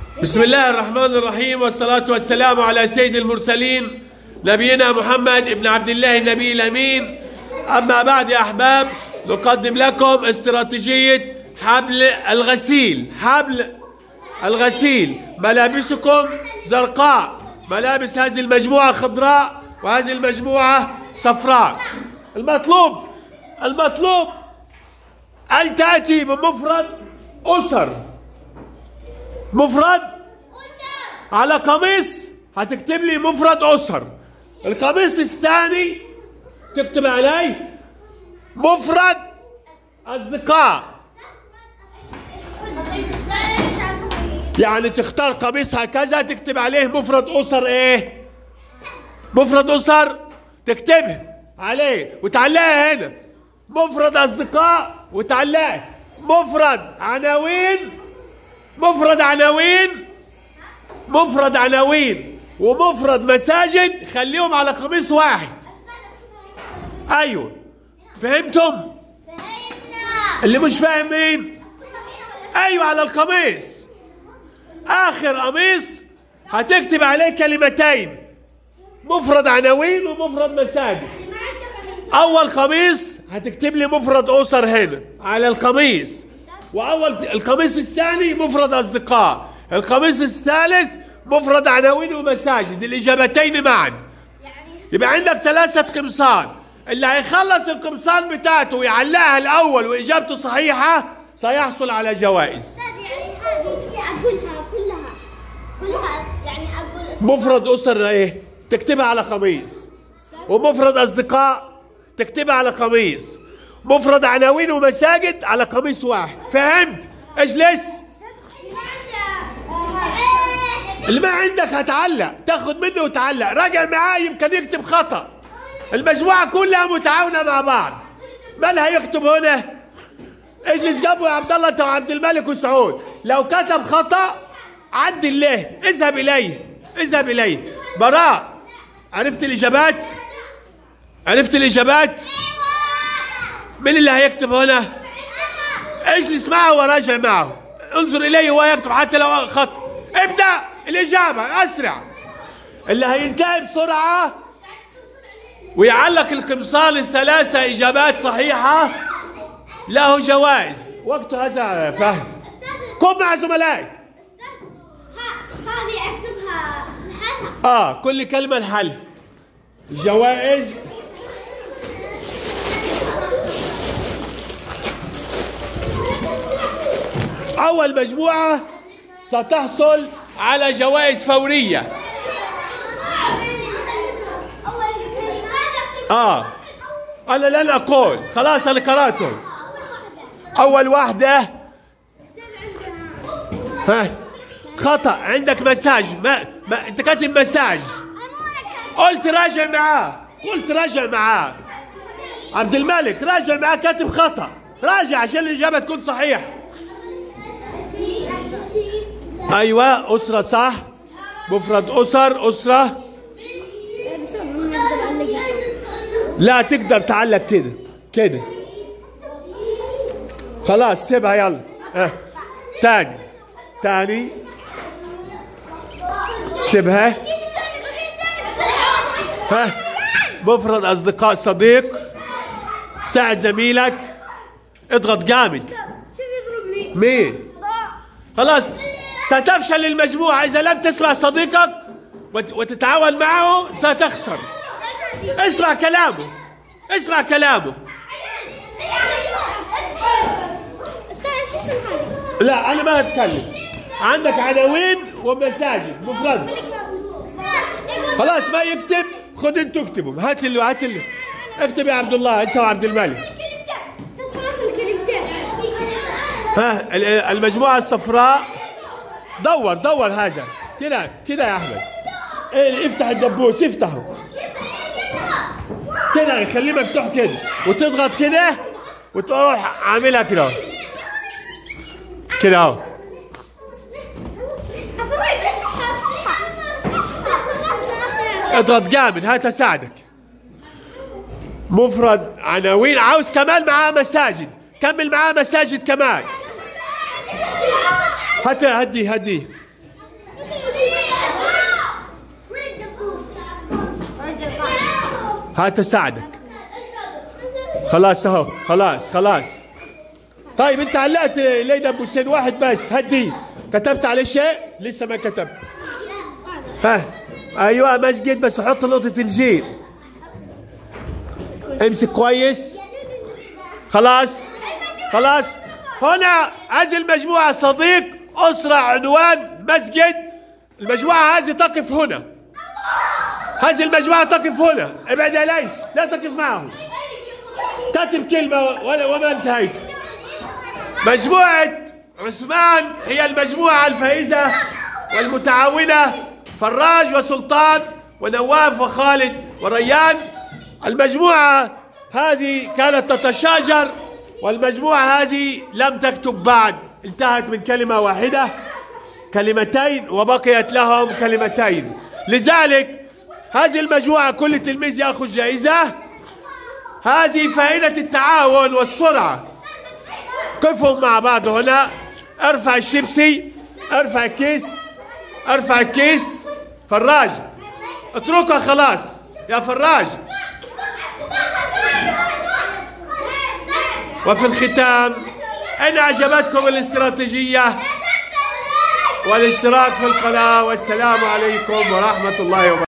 بسم الله الرحمن الرحيم والصلاة والسلام على سيد المرسلين نبينا محمد بن عبد الله النبي الأمين أما بعد يا أحباب نقدم لكم استراتيجية حبل الغسيل حبل الغسيل ملابسكم زرقاء ملابس هذه المجموعة خضراء وهذه المجموعة صفراء المطلوب المطلوب أن تأتي بمفرد أسر مفرد على قميص هتكتب لي مفرد أسر القميص الثاني تكتب عليه مفرد أصدقاء يعني تختار قميص هكذا تكتب عليه مفرد أسر إيه مفرد أسر تكتبه عليه وتعلقها هنا مفرد أصدقاء وتعلقها مفرد عناوين مفرد عناوين مفرد عناوين ومفرد مساجد خليهم على قميص واحد ايوه فهمتم اللي مش فاهم مين ايوه على القميص اخر قميص هتكتب عليه كلمتين مفرد عناوين ومفرد مساجد اول قميص هتكتب لي مفرد اسر هنا على القميص واول القميص الثاني مفرد اصدقاء القميص الثالث مفرد عناوين ومساجد الاجابتين معا يبقى عندك ثلاثة قمصان اللي هيخلص القمصان بتاعته ويعلقها الاول واجابته صحيحة سيحصل على جوائز استاذ يعني هذه اقولها كلها كلها يعني اقول مفرد اسر ايه تكتبها على قميص ومفرد اصدقاء تكتبها على قميص مفرد عناوين ومساجد على قميص واحد فهمت اجلس اللي ما عندك هتعلق تاخد منه وتعلق راجع معاه يمكن يكتب خطأ المجموعة كلها متعاونة مع بعض من هيكتب هنا اجلس جنبه يا عبد الله انت وعبد الملك وسعود لو كتب خطأ عدل له اذهب اليه اذهب اليه براء عرفت الاجابات عرفت الاجابات من اللي هيكتب هنا اجلس معه وراجع معه انظر اليه وهو يكتب حتى لو خط ابدا الاجابه اسرع اللي هينتهي بسرعه ويعلق القمصان الثلاثه اجابات صحيحه له جوائز وقت هذا فهم قم مع زملائك هذه اكتبها لحالها اه كل كلمه الحل جوائز اول مجموعه ستحصل على جوائز فوريه اه انا لن اقول خلاص انا قراته اول واحده ها خطا عندك مساج ما, ما انت كاتب مساج قلت راجع معاه قلت راجع معاه عبد الملك راجع معاه كاتب خطا راجع عشان الاجابه تكون صحيحه ايوه اسره صح مفرد اسر اسره لا تقدر تعلق كده كده خلاص سيبها يلا اه. تاني تاني سيبها ها مفرد اصدقاء صديق ساعد زميلك اضغط جامد شوف يضربني مين خلاص ستفشل المجموعة إذا لم تسمع صديقك وت- وتتعاون معه ستخسر اسمع كلامه اسمع كلامه استاذ شو اسم هذه؟ لا أنا ما أتكلم عندك عناوين ومساجد مفرد خلاص ما يكتب خد انتوا اكتبوا هات اللي هات اللي اكتب يا عبد الله انت وعبد الملك استاذ خلاص الكلمتين ها ال- المجموعة الصفراء دور دور هذا كده كده يا احمد ايه افتح الدبوس افتحه كده خليه مفتوح كده وتضغط كده وتروح عاملها كده اهو. كده اهو اضغط جامد هات اساعدك مفرد عناوين عاوز كمان معاه مساجد كمل معاه مساجد كمان هات هدي هدي هات اساعدك خلاص اهو خلاص خلاص طيب انت علقت ليلى ابو حسين واحد بس هدي كتبت عليه شيء لسه ما كتبت ها ايوه مسجد بس حط نقطة الجيم امسك كويس خلاص خلاص هنا هذه المجموعة صديق أسرة عنوان مسجد المجموعة هذه تقف هنا هذه المجموعة تقف هنا ابعد يا ليس لا تقف معهم كاتب كلمة ولا وما انتهيت مجموعة عثمان هي المجموعة الفائزة والمتعاونة فراج وسلطان ونواف وخالد وريان المجموعة هذه كانت تتشاجر والمجموعة هذه لم تكتب بعد انتهت من كلمة واحدة كلمتين وبقيت لهم كلمتين لذلك هذه المجموعة كل تلميذ يأخذ جائزة هذه فائدة التعاون والسرعة قفوا مع بعض هنا ارفع الشيبسي ارفع الكيس ارفع الكيس فراج اتركها خلاص يا فراج وفي الختام ان اعجبتكم الاستراتيجيه والاشتراك في القناه والسلام عليكم ورحمه الله وبركاته